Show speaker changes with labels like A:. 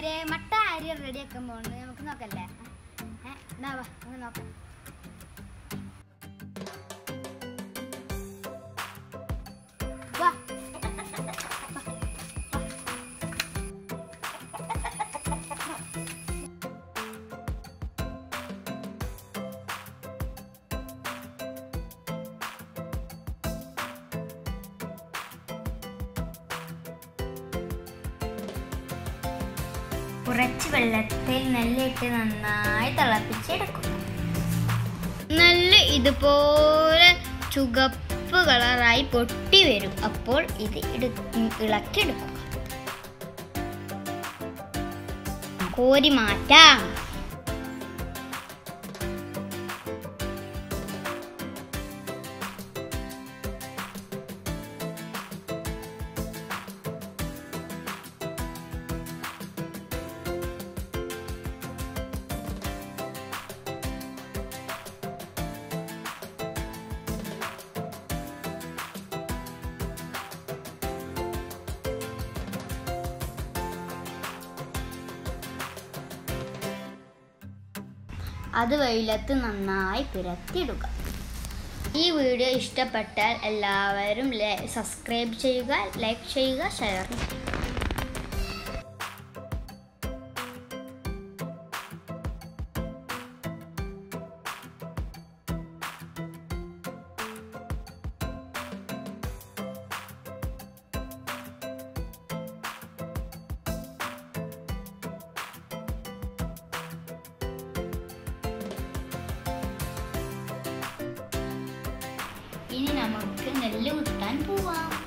A: കൂട്ടുകാരെ മട്ട അരി റെഡിയാക്കാൻ പോകുന്നത് നമുക്ക് നോക്കല്ലേ ഏ എന്നാ വാ നമുക്ക് നോക്കാം വാ
B: കുറച്ച് വെള്ളത്തിൽ നെല്ലിട്ട് നന്നായി തിളപ്പിച്ചെടുക്കും
A: നല്ല ഇതുപോലെ ചുവപ്പ് കളറായി പൊട്ടി വരും അപ്പോൾ ഇത് എടു- ഇളക്കിയെടുക്കുക കോരി മാറ്റാം അത് വെയിലത്ത് നന്നായി പുരത്തിയിടുക ഈ വീഡിയോ ഇഷ്ടപ്പെട്ടാൽ എല്ലാവരും സബ്സ്ക്രൈബ് ചെയ്യുക ലൈക്ക് ചെയ്യുക ഷെയർ ചെയ്യുക
B: ഇനി നമുക്ക് നെല്ല് കുത്താൻ പോവാം